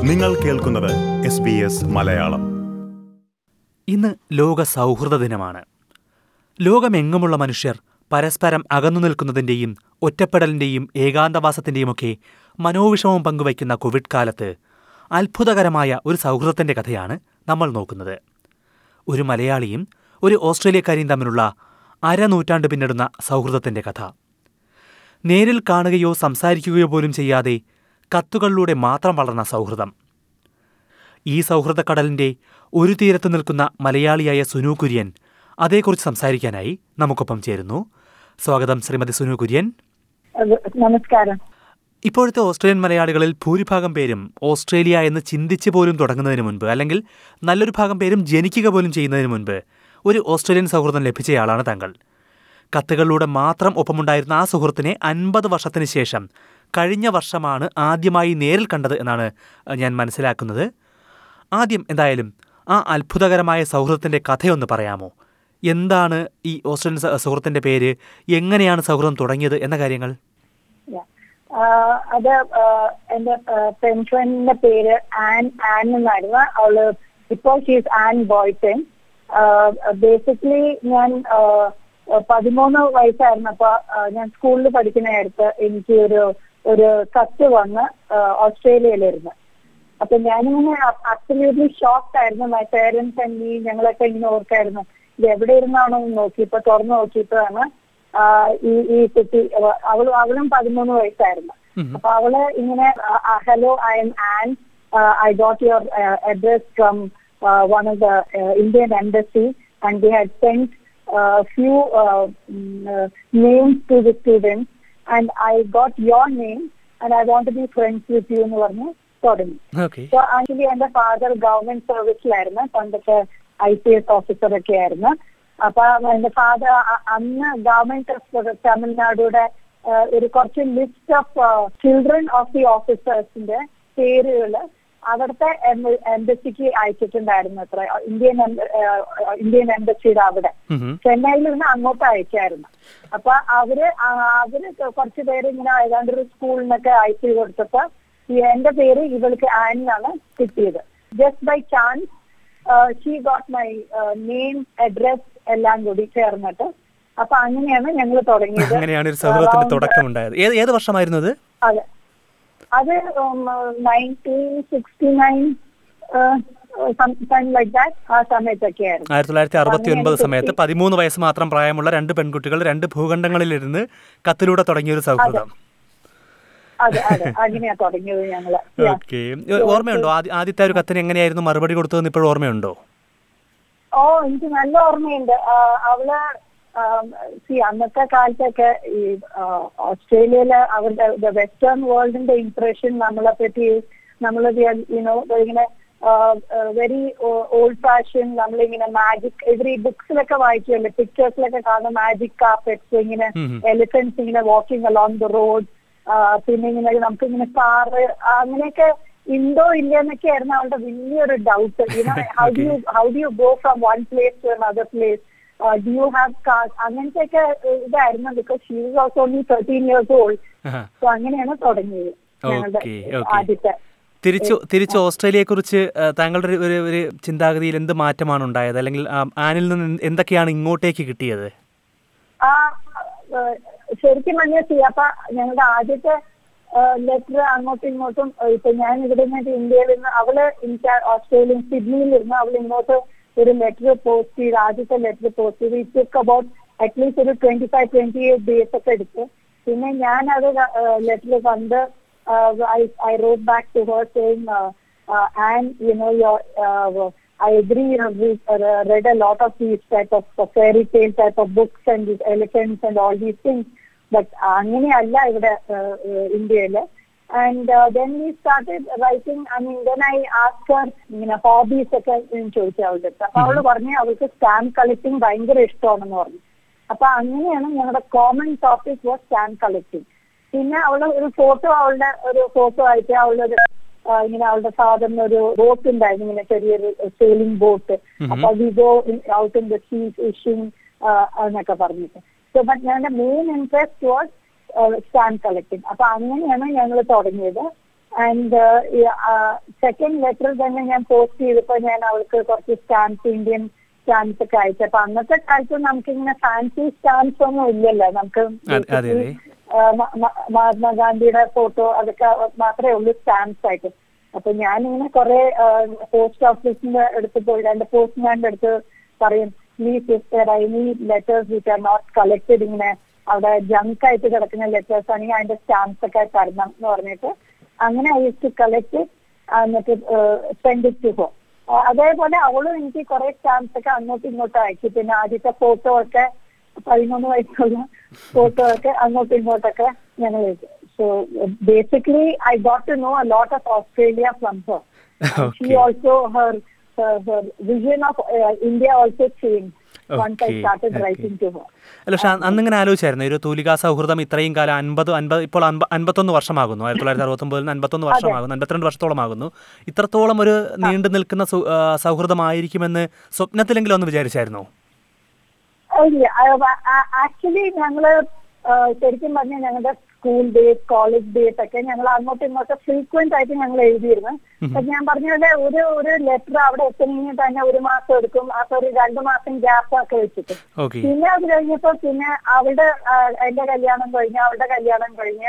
നിങ്ങൾ കേൾക്കുന്നത് S B S Malayalam ഇന്ന് ലോക സൗഹൃദ ദിനമാണ് ലോകമെങ്ങുമുള്ള മനുഷ്യർ പരസ്പരം അകന്നു നിൽക്കുന്നതിന്റെയും ഒറ്റപ്പെടലിന്റെയും ഏകാന്തവാസത്തിന്റെയുമൊക്കെ മനോവിഷമം പങ്കുവയ്ക്കുന്ന കോവിഡ് കാലത്ത് അത്ഭുതകരമായ ഒരു സൗഹൃദത്തിന്റെ കഥയാണ് നമ്മൾ നോക്കുന്നത് ഒരു മലയാളിയും ഒരു ഓസ്ട്രേലിയക്കാരിയും തമ്മിലുള്ള അരനൂറ്റാണ്ട് പിന്നിടുന്ന സൗഹൃദത്തിന്റെ കഥ നേരിൽ കാണുകയോ സംസാരിക്കുകയോ പോലും ചെയ്യാതെ കത്തുകളിലൂടെ മാത്രം വളർന്ന സൗഹൃദം ഈ സൗഹൃദക്കടലിന്റെ ഒരു തീരത്ത് നിൽക്കുന്ന മലയാളിയായ സുനു കുര്യൻ അതേക്കുറിച്ച് സംസാരിക്കാനായി നമുക്കൊപ്പം ചേരുന്നു സ്വാഗതം ശ്രീമതി സുനു കുര്യൻ അത് നമസ്കാരം ഇപ്പോഴത്തെ ഓസ്ട്രേലിയൻ മലയാളികളിൽ ഭൂരിഭാഗം പേരും ഓസ്ട്രേലിയ എന്ന് ചിന്തിച്ച് പോലും തുടങ്ങുന്നതിന് മുൻപ് അല്ലെങ്കിൽ നല്ലൊരു ഭാഗം പേരും ജനിക്കുക പോലും ചെയ്യുന്നതിന് മുൻപ് ഒരു ഓസ്ട്രേലിയൻ സൗഹൃദം ലഭിച്ചയാളാണ് താങ്കൾ കത്തുകളിലൂടെ മാത്രം ഒപ്പമുണ്ടായിരുന്ന ആ സുഹൃത്തിനെ അൻപത് വർഷത്തിന് ശേഷം കഴിഞ്ഞ വർഷമാണ് ആദ്യമായി നേരിൽ കണ്ടത് എന്നാണ് അഹ്, ഞാൻ മനസ്സിലാക്കുന്നത് ആദ്യം എന്തായാലും ആ അത്ഭുതകരമായ സൗഹൃദത്തിന്റെ കഥയൊന്ന് പറയാമോ എന്താണ് ഈ ഓസ്ട്രേലിയൻ സ- സുഹൃത്തിന്റെ പേര് എങ്ങനെയാണ് സൗഹൃദം തുടങ്ങിയത് എന്ന കാര്യങ്ങൾ Yeah. ആഹ് അത് ആഹ് എന്റെ പെൻഷന്റെ പേര് ആൻ ആൻ എന്നായിരുന്നു അവള് ഇപ്പോൾ ഷീസ് ആൻ ബോയ്സൺ ബേസിക്കലി ഞാൻ ആഹ് പതിമൂന്ന് വയസ്സായിരുന്നപ്പോ ആഹ് ഞാൻ സ്കൂളിൽ പഠിക്കുന്ന നേരത്ത് എനിക്ക് ഒരു ഒരു കത്ത് വന്ന് ആഹ് ഓസ്ട്രേലിയയിലിരുന്ന് അപ്പൊ ഞാനിങ്ങനെ അബ്സല്യൂട്ട്ലി ഷോക്ഡ് ആയിരുന്നു മൈ പേരൻസ് ആൻഡ് മീ ഞങ്ങളൊക്കെ ഇങ്ങനെ ഓർക്കായിരുന്നു ഇത് എവിടെ ഇരുന്നാണോ എന്ന് നോക്കിയപ്പോ തുറന്നു നോക്കിയപ്പോഴാണ് ആഹ് ഈ ഈ കുട്ടി അവ- അവളും അവളും പതിമൂന്ന് വയസ്സായിരുന്നു അപ്പൊ അവള് ഇങ്ങനെ hello I am an I got your address from one of the Indian embassy and the had send few names to the students and I got your name and I won't be friends with you എന്ന് പറഞ്ഞ് തുടങ്ങി okay so actually എന്റെ father government സർവീസിലായിരുന്നു പണ്ടത്തെ I P S officer ഒക്കെ ആയിരുന്നു അപ്പൊ എന്റെ ഫാദർ അന്ന് ഗവൺമെന്റ് തമിഴ്നാടുടെ ആ, ഒരു കുറച്ച് list of children of the ഓഫീസേഴ്സിന്റെ പേരുകൾ അവിടുത്തെ എംബസിക്ക് അയച്ചിട്ടുണ്ടായിരുന്നു അത്ര ഇന്ത്യൻ എംബ- ആ, ഇന്ത്യൻ എംബസിയുടെ അവിടെ ചെന്നൈയിൽ നിന്ന് അങ്ങോട്ട് അയച്ചായിരുന്നു അപ്പൊ അവര് ആ, അവര് കുറച്ച് പേര് ഇങ്ങനെ ഏതാണ്ട് ഒരു സ്കൂളിനൊക്കെ അയച്ചു കൊടുത്തപ്പോ ഈ എന്റെ പേര് ഇവൾക്ക് ആനിലാണ് കിട്ടിയത് just by chance she got my name address എല്ലാം കൂടി ചേർന്നിട്ട് അപ്പൊ അങ്ങനെയാണ് ഞങ്ങൾ തുടങ്ങിയത് അങ്ങനെയാണ് ഒരു സൗഹൃദത്തിന്റെ Around- തുടക്കമുണ്ടായത് ഏത് ഏത് വർഷമായിരുന്നു അത് അതെ അത് nineteen sixty nine like that ആ സമയത്തൊക്കെ ആയിരുന്നു ആയിരത്തി തൊള്ളായിരത്തി അറുപത്തി ഒൻപത് അങ്ങനെയാണ് സമയത്ത് കിട്ടി. പതിമൂന്ന് വയസ്സ് മാത്രം പ്രായമുള്ള രണ്ട് പെൺകുട്ടികൾ രണ്ട് ഭൂഖണ്ഡങ്ങളിലിരുന്ന് കത്തിലൂടെ തുടങ്ങിയ ഒരു സൗഹൃദം അതെ അതെ അങ്ങനെയാ തുടങ്ങിയത് ഞങ്ങള് Yeah. ഓക്കെ ഓർമ്മയുണ്ടോ ആദ്യ- ആദ്യത്തെ ഒരു കത്തിന് എങ്ങനെയായിരുന്നു മറുപടി കൊടുത്തതെന്ന് ഇപ്പോഴും ഓർമ്മയുണ്ടോ ഓ എനിക്ക് നല്ല ഓർമ്മയുണ്ട് ആ, അവള് സി അന്നത്തെ കാലത്തൊക്കെ ഈ ആ, ഓസ്ട്രേലിയയിലെ അവരുടെ വെസ്റ്റേൺ വേൾഡിന്റെ ഇംപ്രഷൻ നമ്മളെ പറ്റി നമ്മൾ യുനോ ഇങ്ങനെ വെരി ഓൾഡ് ഫാഷൻ നമ്മളിങ്ങനെ മാജിക് ഇവര് ഈ ബുക്സിലൊക്കെ വായിക്കുമല്ലോ പിക്ചേഴ്സിലൊക്കെ കാണുന്ന മാജിക് കാർപ്പറ്റ്സ് ഇങ്ങനെ ഉം ഉം. എലിഫന്റ്സ് ഇങ്ങനെ വാക്കിംഗ് അലോങ് ദ റോഡ് പിന്നെ ഇങ്ങനെ നമുക്ക് ഇങ്ങനെ കാറ് അങ്ങനെയൊക്കെ ഉണ്ടോ ഇല്ല എന്നൊക്കെ ആയിരുന്നു അവളുടെ വലിയൊരു doubt how do you how do you go from one place to another place do you have car അങ്ങനത്തെയൊക്കെ ഇതായിരുന്നു because she was also only thirteen years old ആഹാ. സോ അങ്ങനെയാണ് തുടങ്ങിയത് ഞങ്ങളുടെ Okay, okay. ആദ്യത്തെ തിരിച്ചു തിരിച്ചു ഓസ്ട്രേലിയയെ കുറിച്ച് താങ്കളുടെ ഒരു- ഒരു ഒരു ചിന്താഗതിയിൽ എന്ത് മാറ്റമാണ് ഉണ്ടായത് അല്ലെങ്കിൽ ആ, ആനിൽ നിന്ന് എന്തൊക്കെയാണ് ഇങ്ങോട്ടേക്ക് കിട്ടിയത് ആ ഏഹ്, ശരിക്കും പറഞ്ഞാൽ സിയാപ്പ ഞങ്ങളുടെ ആദ്യത്തെ ലെറ്റർ അങ്ങോട്ടും ഇങ്ങോട്ടും ഏഹ്, ഇപ്പൊ ഞാൻ ഇവിടെ നിന്ന് ഇന്ത്യയിൽ നിന്ന് അവള് എനിക്ക് ഓസ്ട്രേലിയൻ സിഡ്നിയിൽ ഇരുന്ന് അവൾ ഇങ്ങോട്ട് ഒരു ലെറ്റർ പോസ്റ്റ് ചെയ്ത് ആദ്യത്തെ ലെറ്റർ പോസ്റ്റ് ചെയ്ത് ഇറ്റ് ടുക്ക് അബൌട്ട് അറ്റ്ലീസ്റ്റ് ഒരു twenty five twenty eight days ഒക്കെ എടുത്തു പിന്നെ ഞാൻ അത് ലെറ്റർ കണ്ട് I wrote back to her saying and you know your I agree, you know, we've uh, read a lot of these type of uh, fairy tale type of books and these elephants and all these things. But അങ്ങനെയല്ല ഇവിടെ ഇന്ത്യയിൽ and then we started writing I mean then I ask her ഇങ്ങനെ hobbies ഒക്കെ ഞാൻ ചോദിച്ചു അവളുടെ അടുത്ത് അപ്പൊ അവള് പറഞ്ഞു അവൾക്ക് സ്റ്റാമ്പ് കളക്ടിങ് ഭയങ്കര ഇഷ്ടമാണെന്ന് പറഞ്ഞു അപ്പൊ അങ്ങനെയാണ് ഞങ്ങളുടെ common topic was stamp collecting പിന്നെ അവള് ഒരു ഫോട്ടോ അവളുടെ ഒരു ഫോട്ടോ അയച്ചു അവളുടെ ഒരു ആ, ഇങ്ങനെ അവളുടെ സാധാരണ ഒരു ബോട്ട് ഉണ്ടായിരുന്നു ഇങ്ങനെ ചെറിയൊരു സെയിലിംഗ് ബോട്ട് അപ്പൊ we go out in the sea fishing എന്നൊക്കെ പറഞ്ഞിട്ട് സോ ബട്ട് ഞങ്ങളുടെ main interest was stamp collecting അപ്പൊ അങ്ങനെയാണ് ഞങ്ങൾ തുടങ്ങിയത് ആൻഡ് സെക്കൻഡ് ലെറ്റർ തന്നെ ഞാൻ പോസ്റ്റ് ചെയ്തപ്പോ ഞാൻ അവൾക്ക് കുറച്ച് സ്റ്റാമ്പ്സ് ഇന്ത്യൻ സ്റ്റാമ്പ്സ് ഒക്കെ അയച്ചു അപ്പൊ അന്നത്തെ കാലത്ത് നമുക്ക് ഇങ്ങനെ ഫാൻസി സ്റ്റാമ്പ്സ് ഒന്നും ഇല്ലല്ലോ നമുക്ക് അതെ, അതെ, അതെ. ആ, മ- മ- മഹാത്മാഗാന്ധിയുടെ ഫോട്ടോ അതൊക്കെ മാത്രമേ ഉള്ളൂ സ്റ്റാമ്പ്സ് ആയിട്ട് അപ്പൊ ഞാനിങ്ങനെ കുറെ പോസ്റ്റ് ഓഫീസിന്റെ അടുത്ത് പോയി എന്റെ പോസ്റ്റ്മാന്റെ അടുത്ത് പറയും please sister I need letters which are not collected ഇങ്ങനെ അവിടെ ജങ്ക് ആയിട്ട് കിടക്കുന്ന ലെറ്റേഴ്സ് ആണെങ്കിൽ അതിന്റെ സ്റ്റാമ്പ്സ് ഒക്കെ തരണം എന്ന് പറഞ്ഞിട്ട് അങ്ങനെ ഐ ടു കളക്ട് എന്നിട്ട് സെൻഡ് ഇറ്റ് ടു ഹോ അതേപോലെ അവളും എനിക്ക് കുറെ സ്റ്റാമ്പ്സ് ഒക്കെ അങ്ങോട്ടും ഇങ്ങോട്ടും അയച്ചു പിന്നെ ആദ്യത്തെ ഫോട്ടോ ഒക്കെ പതിമൂന്ന് വയസ്സുള്ള ഫോട്ടോ ഒക്കെ അങ്ങോട്ടും ഇങ്ങോട്ടൊക്കെ ഞങ്ങൾ എഴുതി so basically I got to know a lot of Australia from her she Okay. Also her her vision of India also change once I Okay, started okay. Writing to her അല്ല പക്ഷെ അന്നിങ്ങനെ ആലോചിച്ചായിരുന്നു ഒരു തൂലികാ സൗഹൃദം ഇത്രയും കാലം അൻപത് അൻപത് ഇപ്പോൾ അൻപ- അൻപത്തൊന്ന് വർഷമാകുന്നു ആയിരത്തി തൊള്ളായിരത്തി അറുപത്തൊമ്പതിൽ നിന്ന് അൻപത്തൊന്ന് വർഷമാകുന്നു അൻപത്തിരണ്ട് വർഷത്തോളമാകുന്നു ഇത്രത്തോളം ഒരു നീണ്ടു നിൽക്കുന്ന സൗ- ആ, സൗഹൃദമായിരിക്കുമെന്ന് സ്വപ്നത്തിലെങ്കിലും ഒന്ന് വിചാരിച്ചായിരുന്നോ ആക്ച്വലി ഞങ്ങള് ആ, ശരിക്കും പറഞ്ഞാൽ ഞങ്ങളുടെ സ്കൂൾ ഡേറ്റ് കോളേജ് ഡേറ്റ് ഒക്കെ ഞങ്ങൾ അങ്ങോട്ടും ഇങ്ങോട്ടും ഫ്രീക്വന്റ് ആയിട്ട് ഞങ്ങൾ എഴുതിയിരുന്നു അപ്പൊ ഞാൻ പറഞ്ഞ പോലെ ഒരു ഒരു ലെറ്റർ അവിടെ എത്തണമെങ്കിൽ തന്നെ ഒരു മാസം എടുക്കും അപ്പൊ ഒരു രണ്ടു മാസം ഗ്യാപ്പ് ഒക്കെ വെച്ചിട്ട് ഓക്കെ പിന്നെ അത് കഴിഞ്ഞപ്പോ പിന്നെ അവളുടെ ആ, എന്റെ കല്യാണം കഴിഞ്ഞ് അവളുടെ കല്യാണം കഴിഞ്ഞ്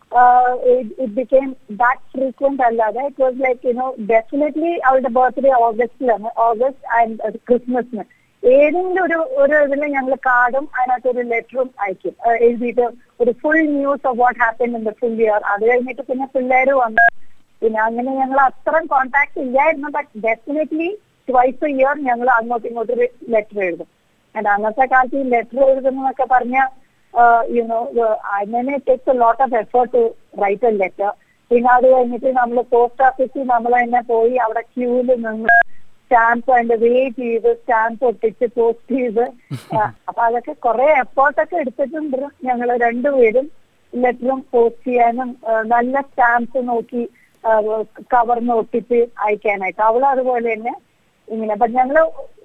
ഇറ്റ് ബിക്കെയിം ദാറ്റ് ഫ്രീക്വന്റ് അല്ലാതെ it was like you know definitely അവളുടെ ബർത്ത്ഡേ ഓഗസ്റ്റിലാണ് ഓഗസ്റ്റ് ആൻഡ് ക്രിസ്മസിന് ഏതെങ്കിലും ഒരു ഒരു ഇതിൽ ഞങ്ങൾ കാർഡും അതിനകത്ത് ഒരു ലെറ്ററും അയക്കും ആ, എഴുതിയിട്ട് ഒരു full news of what happen in the full year അത് കഴിഞ്ഞിട്ട് പിന്നെ പിള്ളേര് വന്നു പിന്നെ അങ്ങനെ ഞങ്ങൾ അത്രയും കോണ്ടാക്ട് ഇല്ലായിരുന്നു but definitely twice a year ഞങ്ങൾ അങ്ങോട്ടും ഇങ്ങോട്ടും ഒരു ലെറ്റർ എഴുതും And അന്നത്തെ കാലത്ത് ഈ ലെറ്റർ എഴുതുന്നതൊക്കെ പറഞ്ഞ യുനോ അങ്ങനെ takes a lot of effort to write a letter പിന്നെ അത് കഴിഞ്ഞിട്ട് നമ്മൾ പോസ്റ്റ് ഓഫീസിൽ നമ്മൾ തന്നെ പോയി അവിടെ ക്യൂവിൽ നിന്ന് സ്റ്റാമ്പ് അതിന്റെ വെയിറ്റ് ചെയ്ത് സ്റ്റാമ്പ് ഒട്ടിച്ച് പോസ്റ്റ് ചെയ്ത് ആ, അപ്പൊ അതൊക്കെ കുറെ എഫേർട്ടൊക്കെ എടുത്തിട്ടുണ്ട് ഞങ്ങൾ രണ്ടുപേരും ലെറ്ററും പോസ്റ്റ് ചെയ്യാനും ആ, നല്ല സ്റ്റാമ്പ്സ് നോക്കി കവറിന് ഒട്ടിച്ച് അയക്കാനായിട്ട് അവളും അതുപോലെ തന്നെ ഇങ്ങനെ അപ്പൊ ഞങ്ങള്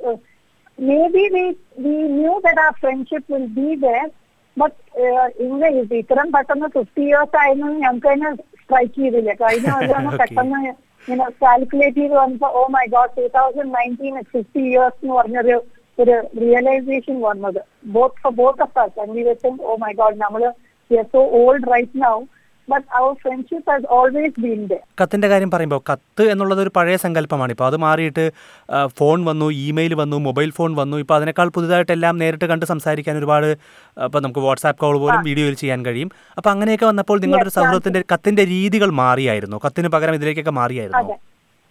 may be we we knew that ആ friendship will be there but ഇങ്ങനെ ഇത് ഇത്രയും പെട്ടെന്ന് ഫിഫ്റ്റി ഇയേഴ്സ് ആയിരുന്നു ഞങ്ങൾക്ക് തന്നെ സ്ട്രൈക്ക് ചെയ്തില്ല കഴിഞ്ഞ കൊല്ലം Okay. പെട്ടെന്ന് ഇങ്ങനെ കാൽക്കുലേറ്റ് ചെയ്ത് വന്നപ്പോ oh my God two thousand nineteen fifty years എന്ന് പറഞ്ഞൊരു ഒരു റിയലൈസേഷൻ വന്നത് both for both of us and we were saying oh my god നമ്മള് we are so old right now but our friendship has always been there കത്തിൻ്റെ കാര്യം പറയുമ്പോൾ കത്ത് എന്നുള്ളത് ഒരു പഴയ സങ്കല്പമാണ് ഇപ്പോൾ അത് മാറിയിട്ട് ആ, ഫോൺ വന്നു ഇമെയിൽ വന്നു മൊബൈൽ ഫോൺ വന്നു ഇപ്പോൾ അതിനേക്കാൾ പുതുതായിട്ടെല്ലാം നേരിട്ട് കണ്ട് സംസാരിക്കാൻ ഒരുപാട് ഇപ്പോൾ നമുക്ക് വാട്സാപ്പ് കോൾ പോലും വീഡിയോയിൽ ചെയ്യാൻ കഴിയും അപ്പോൾ അങ്ങനെയൊക്കെ വന്നപ്പോൾ നിങ്ങളുടെ ഒരു Yes, സൗഹൃദത്തിൻ്റെ കത്തിൻ്റെ രീതികൾ മാറിയായിരുന്നു കത്തിന് പകരം ഇതിലേക്കൊക്കെ മാറിയായിരുന്നു അതെ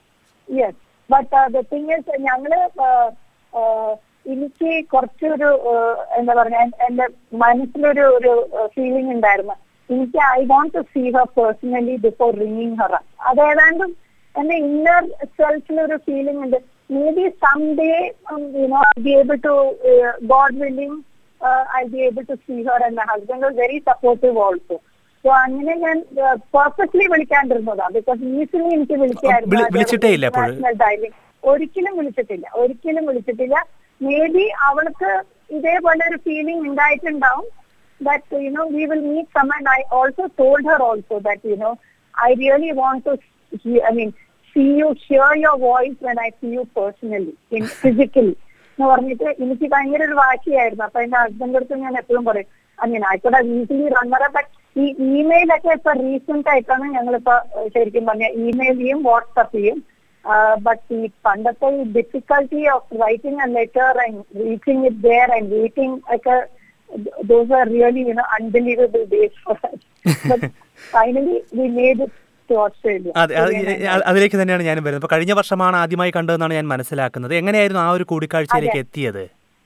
yes but the thing is ഞങ്ങള് uh, uh, എനിക്ക് കുറച്ചൊരു uh, എന്താ പറഞ്ഞ എന്റെ മനസ്സിലൊരു ഒരു ഫീലിംഗ് ഉണ്ടായിരുന്നു എനിക്ക് I want to see her personally before ringing her അത് ഏതാണ്ടും എന്റെ ഇന്നർ സെൽഫിലൊരു ഫീലിംഗ് ഉണ്ട് may be some day you know I be able to God willing I be able to see her and my husband was very supportive also so അങ്ങനെ ഞാൻ perfectly വിളിക്കാണ്ടിരുന്നതാ because easily എനിക്ക് വിളി- വിളിച്ചിട്ടേ ഇല്ല അപ്പോഴ്? International dialing. ഒരിക്കലും വിളിച്ചിട്ടില്ല ഒരിക്കലും വിളിച്ചിട്ടില്ല മേ ബി അവൾക്ക് ഇതേപോലെ ഒരു ഫീലിംഗ് ഉണ്ടായിട്ടുണ്ടാവും that you know we will meet some and I also told her also that you know I really want to hear, I mean see you hear your voice when I see you personally in physically എന്ന് പറഞ്ഞിട്ട് എനിക്ക് ഭയങ്കര ഒരു വാശിയായിരുന്നു അപ്പൊ എന്റെ husband അടുത്ത് ഞാൻ എപ്പോഴും പറയും ഐ മീൻ ആയിക്കോട്ടെ ഈസിലി റണ്ണറ ബട്ട് ഈ ഇമെയിലൊക്കെ ഇപ്പൊ റീസെന്റ് ആയിട്ടാണ് ഞങ്ങളിപ്പോ ഏഹ്, ശരിക്കും പറഞ്ഞ ഇമെയിൽ ചെയ്യും വാട്സപ്പ് ചെയ്യും ബട്ട് ഈ പണ്ടത്തെ ഈ difficulty of writing a letter and reaching it there and waiting ഒക്കെ those are really you know unbelievable days for us but finally we made it to Australia അതെ അത് അത് അതിലേക്ക് തന്നെയാണ് ഞാനും വരുന്നത് അപ്പോൾ കഴിഞ്ഞ വർഷമാണ് ആദ്യമായി കണ്ടതെന്നാണ് ഞാൻ മനസ്സിലാക്കുന്നത് എങ്ങനെയായിരുന്നു ആ ഒരു കൂടിക്കാഴ്ചയിലേക്ക് എത്തിയത്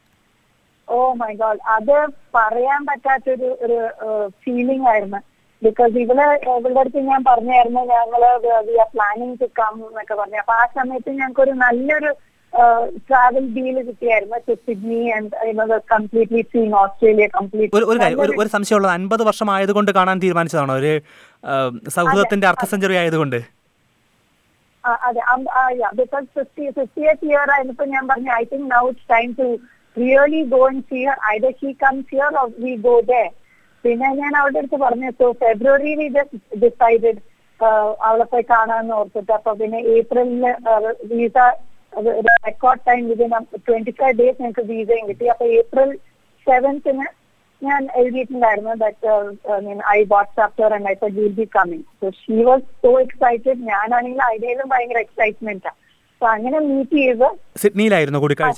ഓ മൈ ഗോഡ് അത് പറയാൻ പറ്റാത്തൊരു ഒരു ഫീലിംഗ് ആയിരുന്നു ബിക്കോസ് ഇവള് ഇവളുടെ അടുത്ത് ഞാൻ പറഞ്ഞായിരുന്നു ഞങ്ങള് we are planning to come എന്നൊക്കെ പറഞ്ഞു അപ്പൊ ആ സമയത്ത് ഞങ്ങൾക്ക് ഒരു നല്ലൊരു ട്രാവൽ ഡീൽ കിട്ടിയായിരുന്നു to Sydney and completely seeing Australia ഒരു ഒരു കാര്യം ഒരു ഒരു സംശയമുള്ളത് അൻപത് വർഷം ആയതുകൊണ്ട് കാണാൻ തീരുമാനിച്ചതാണോ ഒരു ആ, സൗഹൃദത്തിന്റെ അർദ്ധ സെഞ്ചുറി ആയതുകൊണ്ട് അതെ ബിക്കോസ് ഫിഫ്റ്റി ഫിഫ്റ്റിയത്ത് ഇയർ ആയിരുന്നപ്പോ ഞാൻ പറഞ്ഞു I think now it's time to really go and see her either she comes here or we go there പിന്നെ ഞാൻ അവളുടെ അടുത്ത് പറഞ്ഞു so February we just decided അവളെ പോയി കാണാന്ന് ഓർത്തിട്ട് അപ്പൊ പിന്നെ ഏപ്രിലില് visa record time within twenty five days ഞങ്ങൾക്ക് വീസയും കിട്ടി അപ്പൊ ഏപ്രിൽ സെവൻത്തിന് ഞാൻ എഴുതിയിട്ടുണ്ടായിരുന്നു that I WhatsApp and I will be coming so she was so excited ഞാനാണെങ്കിൽ അതിനേലും ഭയങ്കര എക്സൈറ്റ്മെന്റാ സോ അങ്ങനെ മീറ്റ് ചെയ്ത് സിഡ്നിയിലായിരുന്നു കൂടിക്കാഴ്ച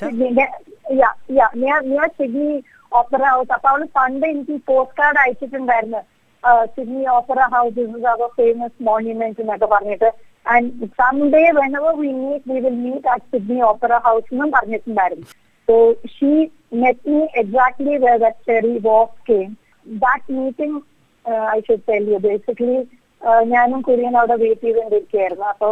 നിയർ സിഡ്നി ഓപ്പറ ഹൗസ് അപ്പൊ അവള് പണ്ട് എനിക്ക് പോസ്റ്റ് കാർഡ് അയച്ചിട്ടുണ്ടായിരുന്നു Sydney opera house is our famous monument എന്നൊക്കെ പറഞ്ഞിട്ട് and some day whenever we meet we will meet at Sydney opera house എന്നും പറഞ്ഞിട്ടുണ്ടായിരുന്നു so she met me exactly where that cherry walk came that meeting I should tell you basically ഞാനും കുര്യൻ അവിടെ wait ചെയ്തുകൊണ്ടിരിക്കുകയായിരുന്നു അപ്പൊ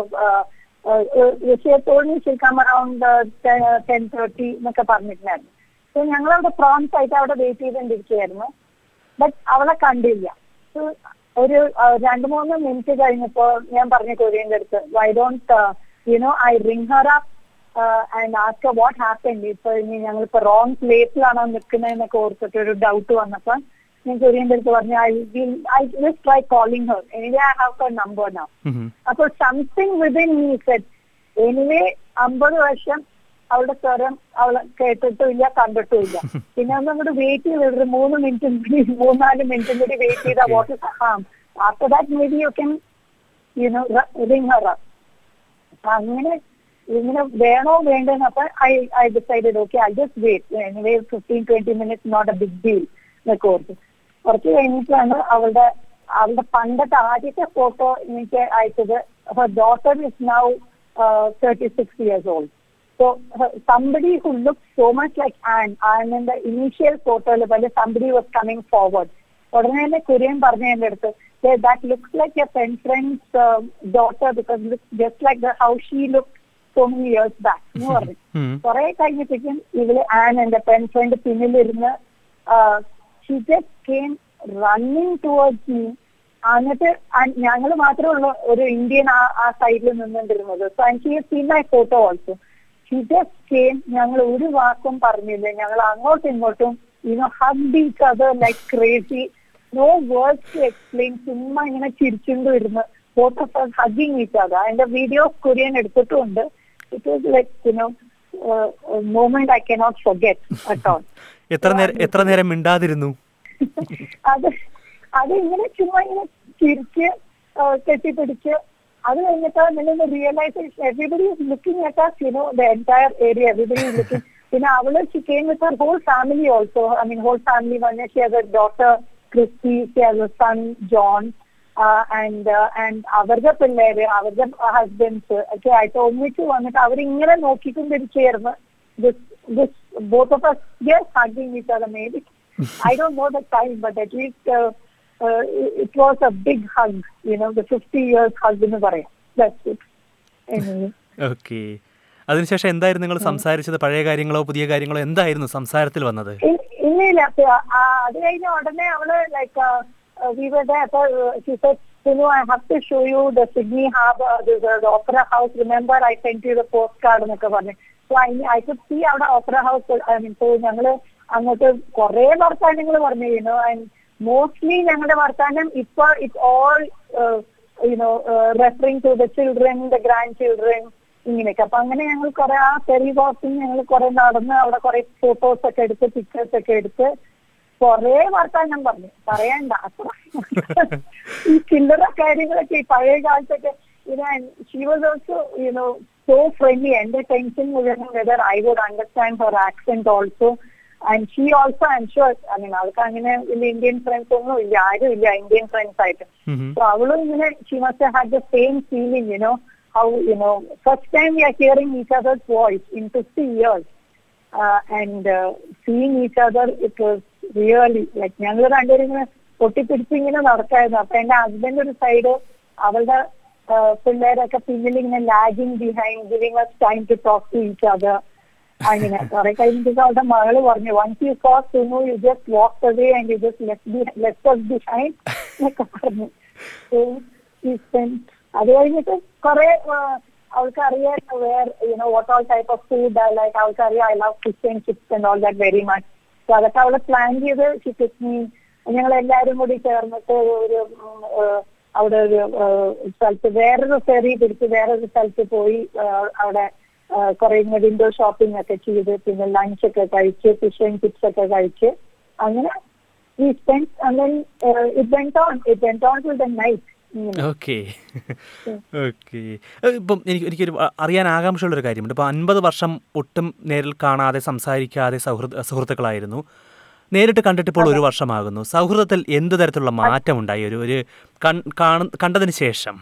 വിഷയത്തോട് ശരിക്കും around ten thirty എന്നൊക്കെ പറഞ്ഞിട്ടുണ്ടായിരുന്നു so ഞങ്ങൾ അവിടെ പ്രോൺസ് ആയിട്ട് അവിടെ വെയിറ്റ് ചെയ്തുകൊണ്ടിരിക്കുകയായിരുന്നു ബട്ട് അവളെ കണ്ടില്ല So, ഒരു രണ്ടു മൂന്ന് മിനിറ്റ് കഴിഞ്ഞപ്പോ ഞാൻ പറഞ്ഞു കൊറിയന്റെ അടുത്ത് why don't you know I ring her up and ask what happen ഇപ്പൊ ഇനി ഞങ്ങളിപ്പോ റോങ് പ്ലേസിലാണോ നിൽക്കുന്നതെന്നൊക്കെ ഓർത്തിട്ട് ഒരു ഡൗട്ട് വന്നപ്പോ ഞാൻ കൊറിയന്റെ അടുത്ത് പറഞ്ഞു I will I just try calling her anyway I have her number now അപ്പോൾ something within me said anyway അമ്പത് വർഷം അവളുടെ സ്വരം അവളെ കേട്ടിട്ടും ഇല്ല കണ്ടിട്ടും ഇല്ല പിന്നെ ഒന്ന് അങ്ങോട്ട് വെയിറ്റ് ചെയ്ത് ഒരു മൂന്ന് മിനിറ്റും കൂടി മൂന്നാല് മിനിറ്റും കൂടി വെയിറ്റ് ചെയ്താൽ what is hmm after that maybe you can you know ring her അങ്ങനെ ഇങ്ങനെ വേണോ വേണ്ടെന്ന് അപ്പൊ I I decided okay I just wait anyway fifteen twenty minutes not a big deal എന്നൊക്കെ ഓർത്തു കുറച്ച് കഴിഞ്ഞിട്ടാണ് അവളുടെ അവളുടെ പണ്ടത്തെ ആദ്യത്തെ ഫോട്ടോ എനിക്ക് അയച്ചത് her daughter is now thirty six years old So her, somebody who looked so much like Anne, Anne in the initial photo, but somebody was coming forward. ഉടനെ തന്നെ കുര്യൻ പറഞ്ഞു എന്റെ അടുത്ത് that looks like a pen friend's daughter because looks just like how she look so many years back എന്ന് പറഞ്ഞു കുറെ കഴിഞ്ഞപ്പോഴേക്കും ഇവള് ആൻ എന്റെ പെൻ ഫ്രണ്ട് പിന്നിലിരുന്ന് she just came running towards me എന്നിട്ട് ഞങ്ങൾ മാത്രമേ ഉള്ളൂ ഒരു ഇന്ത്യൻ ആ ആ സൈഡിൽ നിന്നുകൊണ്ടിരുന്നത് so and she seen my photo also she just came ഞങ്ങൾ ഒരു വാക്കും പറഞ്ഞില്ല ഞങ്ങൾ അങ്ങോട്ടും ഇങ്ങോട്ടും you know hug each other like crazy no words to explain ചുമ്മാ ഇങ്ങനെ ചിരിച്ചുകൊണ്ട് വരുന്നു both of us hugging each other അതിന്റെ വീഡിയോസ് കൊറിയൻ എടുത്തിട്ടുണ്ട് it was like you know moment I cannot forget at all എത്ര നേരം എത്ര നേരം മിണ്ടാതിരുന്നു അത് അത് ഇങ്ങനെ ചുമ്മാ ഇങ്ങനെ ചിരിച്ച് കെട്ടിപ്പിടിച്ച് അത് കഴിഞ്ഞിട്ട് നിങ്ങൾ realisation everybody is looking at us you know the entire area everybody is looking പിന്നെ അവള് she came with her whole family also I mean whole family വന്ന് she has a daughter Christy she has a son John and and അവരുടെ പിള്ളേര് അവരുടെ husbands ഒക്കെ ആയിട്ട് ഒന്നിച്ച് വന്നിട്ട് അവരിങ്ങനെ നോക്കിക്കൊണ്ടിരിക്കുകയായിരുന്നു this this both of us yes hugging each other maybe I don't know the time but at least uh, uh, it was a big hug you know the 50 years hug എന്ന് പറയാം that's it anyway okay അതിനുശേഷം എന്തായിരുന്നു നിങ്ങൾ സംസാരിച്ചത് പഴയ കാര്യങ്ങളോ പുതിയ കാര്യങ്ങളോ എന്തായിരുന്നു സംസാരത്തിൽ വന്നത് ഇ- ഇല്ലില്ല അപ്പൊ, ആ, അത് കഴിഞ്ഞ ഉടനെ അവള് ലൈക്ക് വിവരുടെ അപ്പൊ Sinu I have to show you the Sydney harbour opera house remember I send you the postcard എന്നൊക്കെ പറഞ്ഞു so I I could see അവിടെ opera house I mean so ഞങ്ങള് അങ്ങോട്ട് കുറെ വർത്താനങ്ങൾ പറഞ്ഞു യുനോ ആൻഡ് മോസ്റ്റ്ലി ഞങ്ങളുടെ വർത്താനം ഇപ്പൊ it all you know referring to the children the grandchildren ഇങ്ങനെയൊക്കെ അപ്പൊ അങ്ങനെ ഞങ്ങൾ കുറെ ആ പെരി വാക്കിങ് ഞങ്ങൾ കുറെ നടന്ന് അവിടെ കുറെ ഫോട്ടോസ് ഒക്കെ എടുത്ത് പിക്ചേഴ്സ് ഒക്കെ എടുത്ത് കുറെ വർത്താനം പറഞ്ഞു പറയണ്ട അത്ര ഈ ചില്ലറ കാര്യങ്ങളൊക്കെ ഈ പഴയ കാലത്തൊക്കെ ഇത് she was also you know so friendly എന്റെ ടെൻഷൻ മുഴുവൻ whether I would understand her accent also and she also I am sure I mean അവൾക്ക് അങ്ങനെ വലിയ ഇന്ത്യൻ ഫ്രണ്ട്സ് ഒന്നും ഇല്ല ആരും ഇല്ല ഇന്ത്യൻ ഫ്രണ്ട്സ് ആയിട്ട് So അവളും ഇങ്ങനെ she must have the same feeling you know how you know first time we are hearing each other's voice in fifty years and seeing each other it was really like ഞങ്ങൾ രണ്ടുപേരും ഇങ്ങനെ പൊട്ടിപ്പിടിച്ച് ഇങ്ങനെ നടക്കായിരുന്നു അപ്പൊ എന്റെ husband ഒരു side അവളുടെ uh, പിള്ളേരൊക്കെ പിന്നിൽ ഇങ്ങനെ lagging behind giving us time to talk to each other അങ്ങനെ കുറെ കഴിഞ്ഞിട്ട് അവളുടെ മകള് പറഞ്ഞു once you cause Sunu you just walk away and you just let behind എന്നൊക്കെ പറഞ്ഞു So, he spent- അത് കഴിഞ്ഞിട്ട് കുറെ അവൾക്ക് അറിയാം where you know what all type of food I like അവൾക്ക് അറിയാം I love fish and chips and all that very much so അതൊക്കെ അവള് പ്ലാൻ ചെയ്ത് ഷിപ്പിങ് ഞങ്ങൾ എല്ലാവരും കൂടി ചേർന്നിട്ട് ഒരു അവിടെ ഒരു ആ, സ്ഥലത്ത് വേറൊരു ഫെറി പിടിച്ച് വേറൊരു സ്ഥലത്ത് പോയി ആ, അവിടെ കുറെ വിൻഡോ ഷോപ്പിംഗ് ഒക്കെ ചെയ്ത് പിന്നെ ലഞ്ച് ഒക്കെ കഴിച്ച് ഫിഷ് ആൻഡ് ചിപ്സ് ഒക്കെ കഴിച്ച് അങ്ങനെ ഈ spend it went on it went on to the night okay okay ഇപ്പം എനിക്ക് എനിക്കൊരു അ- അറിയാൻ ആകാംക്ഷയുള്ളൊരു കാര്യമുണ്ട് ഇപ്പോൾ അൻപത് വർഷം ഒട്ടും നേരിൽ കാണാതെ സംസാരിക്കാതെ സൗഹൃദ സുഹൃത്തുക്കളായിരുന്നു നേരിട്ട് കണ്ടിട്ട് ഇപ്പോൾ ഒരു വർഷമാകുന്നു സൗഹൃദത്തിൽ എന്ത് തരത്തിലുള്ള മാറ്റമുണ്ടായി ഒരു ഒരു കൺ- കാണു കണ്ടതിന് ശേഷം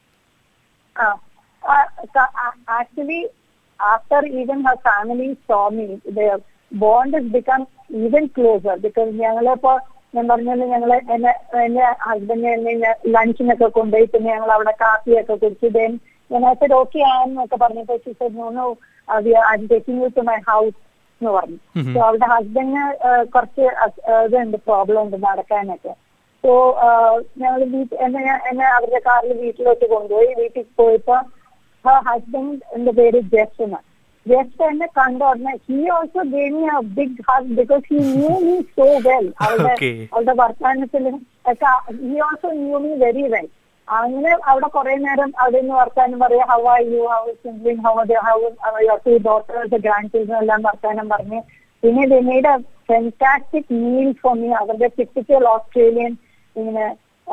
actually after even her family so me bond is become even closer because ഞങ്ങളിപ്പോ ഞാൻ പറഞ്ഞല്ലോ ഞങ്ങള് എന്നെ എന്റെ ഹസ്ബൻഡ് എന്നെ ലഞ്ചിനൊക്കെ കൊണ്ടുപോയി പിന്നെ ഞങ്ങൾ അവിടെ കാപ്പിയൊക്കെ കുടിച്ചു ദെൻ ഞാൻ said ഓക്കെ ആണെന്നൊക്കെ പറഞ്ഞപ്പോ she said no no uh, we are I'm taking you to my house എന്ന് പറഞ്ഞു Mhm. സോ അവരുടെ ഹസ്ബൻഡിന് കുറച്ച് അസ്- uh, ഇതുണ്ട് പ്രോബ്ലം ഉണ്ട് നടക്കാനൊക്കെ സോ ഞങ്ങൾ വീട്ടിൽ എന്നെ ഞാൻ- എന്നെ അവരുടെ കാറിൽ വീട്ടിലോട്ട് കൊണ്ടുപോയി വീട്ടിൽ പോയപ്പോ her husband എന്റെ പേര് ജെഫ് എന്ന് ജെഫ് എന്നെ കണ്ട ഉടനെ he also gave me a big hug because he knew me so well അവളുടെ Okay. അവളുടെ വർത്താനത്തിലും ഒക്കെ he also knew me very well അങ്ങനെ അവിടെ കുറെ നേരം അവിടെ നിന്ന് വർത്താനം പറയാ ഹൗ ആർ യു ഹൗ സിംഗ്ലിംഗ് how how your two daughters grandchildren എല്ലാം വർത്താനം പറഞ്ഞ് പിന്നെ they made a fantastic meal for me അവരുടെ typical ഓസ്ട്രേലിയൻ ഇങ്ങനെ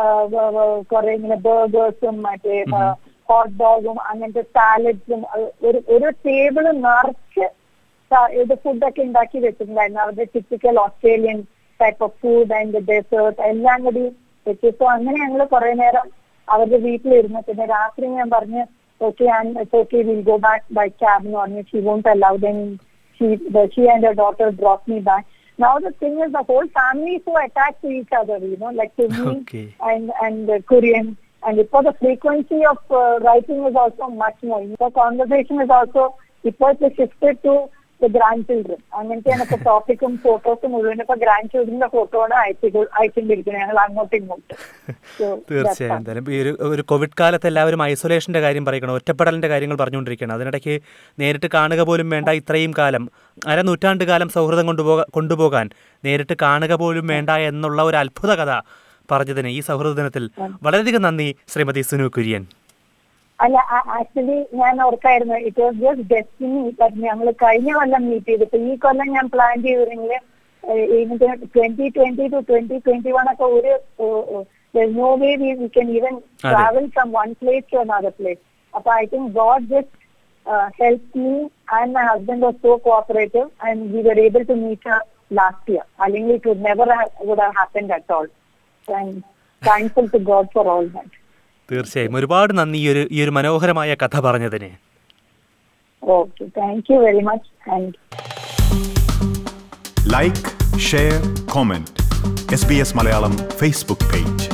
കുറെ ഇങ്ങനെ ബർഗേഴ്സും മറ്റേ ഹോട്ട് ഡോഗും അങ്ങനത്തെ സാലഡ്സും ഒരു ഒരു ടേബിൾ നിറച്ച് സ- ഇത് ഫുഡൊക്കെ ഉണ്ടാക്കി വെച്ചിട്ടുണ്ടായിരുന്നു അവരുടെ typical Australian type of food and dessert എല്ലാം കൂടി വെച്ചു സോ അങ്ങനെ ഞങ്ങൾ കുറെ നേരം അവരുടെ വീട്ടിലിരുന്നു പിന്നെ രാത്രി ഞാൻ പറഞ്ഞ് okay okay will go back by cab എന്ന് പറഞ്ഞു she won't allow then she she and daughter drop me back Now the thing is, the whole family is so attached to each other, you know, like to me Okay. and and uh, Korean. And because the frequency of uh, writing is also much more. The conversation is also because they shifted to the grandchildren. അങ്ങനത്തെയാണ് ഇപ്പൊ ടോപ്പിക്കും ഫോട്ടോസും മുഴുവൻ ഇപ്പൊ grand ചിൽഡ്രന്റെ ഫോട്ടോയാണ് അയച്ചു അയച്ചുകൊണ്ടിരിക്കുന്നത് ഞങ്ങൾ അങ്ങോട്ടും ഇങ്ങോട്ടും So, that's തീർച്ചയായും fun. എന്തായാലും ഈ ഒരു ഒരു കോവിഡ് കാലത്ത് എല്ലാവരും ഐസൊലേഷൻ്റെ കാര്യം പറയണം ഒറ്റപ്പെടലിൻ്റെ കാര്യങ്ങൾ പറഞ്ഞുകൊണ്ടിരിക്കുകയാണ് അതിനിടയ്ക്ക് നേരിട്ട് കാണുക പോലും വേണ്ട ഇത്രയും കാലം അര നൂറ്റാണ്ട് കാലം സൗഹൃദം കൊണ്ടുപോകാൻ കൊണ്ടുപോകാൻ നേരിട്ട് കാണുക പോലും വേണ്ട എന്നുള്ള ഒരു അത്ഭുത കഥ പറഞ്ഞതിന് ഈ സൗഹൃദ ദിനത്തിൽ വളരെയധികം നന്ദി ശ്രീമതി സുനു കുര്യൻ അല്ല ആക്ച്വലി ഞാൻ ഓർക്കായിരുന്നു it was just destiny but ഞങ്ങൾ കഴിഞ്ഞ കൊല്ലം മീറ്റ് ചെയ്തിട്ട് ഈ കൊല്ലം ഞാൻ പ്ലാൻ ചെയ്തിരുന്നെങ്കിൽ twenty twenty two twenty twenty one ഒക്കെ ഒരു no way we we can even അതെ. Travel from one place to another place അപ്പൊ I think God just help me and my husband was so cooperative and we were able to meet last year അല്ലെങ്കിൽ it would never would have happened at all thankful to God for all that തീർച്ചയായും ഒരുപാട് നന്ദി ഈ ഒരു ഈ ഒരു മനോഹരമായ കഥ പറഞ്ഞതിന് Okay, thank you very much and like share comment S B S Malayalam Facebook page